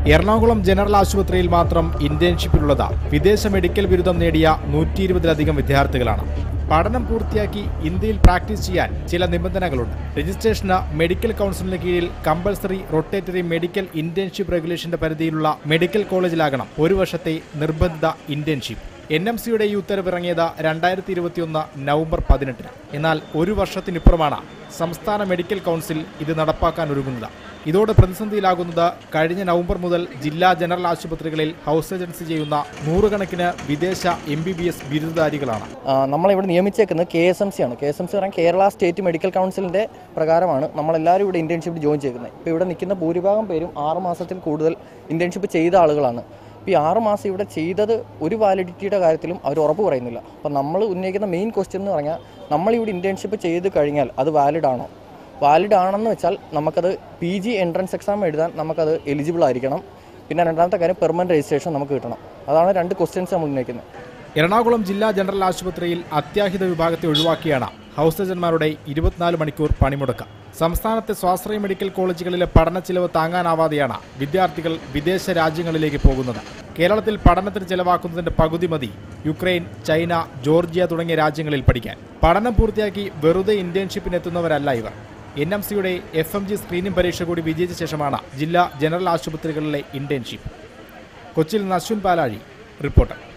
Ernakulam general ആശുപത്രിയിൽ മാത്രം ഇന്റേൺഷിപ്പിലുള്ളത് വിദേശ മെഡിക്കൽ ബിരുദം നേടിയ നൂറ്റി ഇരുപതിലധികം വിദ്യാർത്ഥികളാണ് പഠനം പൂർത്തിയാക്കി ഇന്ത്യയിൽ പ്രാക്ടീസ് ചെയ്യാൻ ചില നിബന്ധനകളുണ്ട് രജിസ്ട്രേഷന് മെഡിക്കൽ കൗൺസിലിന് കീഴിൽ കമ്പൽസറി റൊട്ടേറ്ററി മെഡിക്കൽ ഇന്റേൺഷിപ്പ് റെഗുലേഷന്റെ പരിധിയിലുള്ള മെഡിക്കൽ കോളേജിലാകണം ഒരു വർഷത്തെ നിർബന്ധിത ഇന്റേൺഷിപ്പ് എൻ എം സിയുടെ ഈ ഉത്തരവിറങ്ങിയത് രണ്ടായിരത്തി ഇരുപത്തിയൊന്ന് നവംബർ പതിനെട്ടിന് എന്നാൽ ഒരു വർഷത്തിനിപ്പുറമാണ് സംസ്ഥാന മെഡിക്കൽ കൗൺസിൽ ഇത് നടപ്പാക്കാൻ ഒരുങ്ങുന്നത് ഇതോടെ പ്രതിസന്ധിയിലാകുന്നത് കഴിഞ്ഞ നവംബർ മുതൽ ജില്ലാ ജനറൽ ആശുപത്രികളിൽ ഹൗസ് ഏജൻസി ചെയ്യുന്ന നൂറുകണക്കിന് വിദേശ എം ബി ബി എസ് ബിരുദധാരികളാണ് ആ, നമ്മളിവിടെ നിയമിച്ചേക്കുന്നത് കെ എസ് എം സി ആണ് കെ എസ് എം സി പറഞ്ഞാൽ കേരള സ്റ്റേറ്റ് മെഡിക്കൽ കൗൺസിലിൻ്റെ പ്രകാരമാണ് നമ്മളെല്ലാവരും ഇവിടെ ഇൻറ്റേൺഷിപ്പ് ജോയിൻ ചെയ്യുന്നത് ഇപ്പോൾ ഇവിടെ നിൽക്കുന്ന ഭൂരിഭാഗം പേരും ആറ് മാസത്തിൽ കൂടുതൽ ഇൻറ്റേൺഷിപ്പ് ചെയ്ത ആളുകളാണ് ഇപ്പോൾ ഈ ആറ് മാസം ഇവിടെ ചെയ്തത് ഒരു വാലിഡിറ്റിയുടെ കാര്യത്തിലും അവർ ഉറപ്പ് പറയുന്നില്ല അപ്പോൾ നമ്മൾ ഉന്നയിക്കുന്ന മെയിൻ ക്വസ്റ്റ്യൻ എന്ന് പറഞ്ഞാൽ നമ്മളിവിടെ ഇൻറ്റേൺഷിപ്പ് ചെയ്ത് കഴിഞ്ഞാൽ അത് വാലിഡ് ആണോ വാലിഡ് ആണെന്ന് വെച്ചാൽ നമുക്കത് പി ജി എൻട്രൻസ് എക്സാം എഴുതാൻ നമുക്കത് എലിജിബിൾ ആയിരിക്കണം പിന്നെ രണ്ടാമത്തെ കാര്യം പെർമനൻറ്റ് രജിസ്ട്രേഷൻ നമുക്ക് കിട്ടണം അതാണ് രണ്ട് ക്വസ്റ്റ്യൻസ് നമ്മൾ ഉന്നയിക്കുന്നത് എറണാകുളം ജില്ലാ ജനറൽ ആശുപത്രിയിൽ അത്യാഹിത വിഭാഗത്തെ ഒഴിവാക്കിയാണ് ഹൗസ് ഏജന്മാരുടെ ഇരുപത്തിനാല് മണിക്കൂർ പണിമുടക്ക് സംസ്ഥാനത്തെ സ്വാശ്രയ മെഡിക്കൽ കോളേജുകളിലെ പഠന ചിലവ് താങ്ങാനാവാതെയാണ് വിദ്യാർത്ഥികൾ വിദേശ രാജ്യങ്ങളിലേക്ക് പോകുന്നത് കേരളത്തിൽ പഠനത്തിന് ചെലവാക്കുന്നതിന്റെ പകുതി മതി യുക്രൈൻ ചൈന ജോർജിയ തുടങ്ങിയ രാജ്യങ്ങളിൽ പഠിക്കാൻ പഠനം പൂർത്തിയാക്കി വെറുതെ ഇന്റേൺഷിപ്പിനെത്തുന്നവരല്ല ഇവർ എൻ എം സിയുടെ എഫ് എം ജി സ്ക്രീനിംഗ് പരീക്ഷ കൂടി വിജയിച്ച ശേഷമാണ് ജില്ലാ ജനറൽ ആശുപത്രികളിലെ ഇന്റേൺഷിപ്പ് കൊച്ചിയിൽ നിന്ന് അശ്വിൻ പാലാഴി റിപ്പോർട്ടർ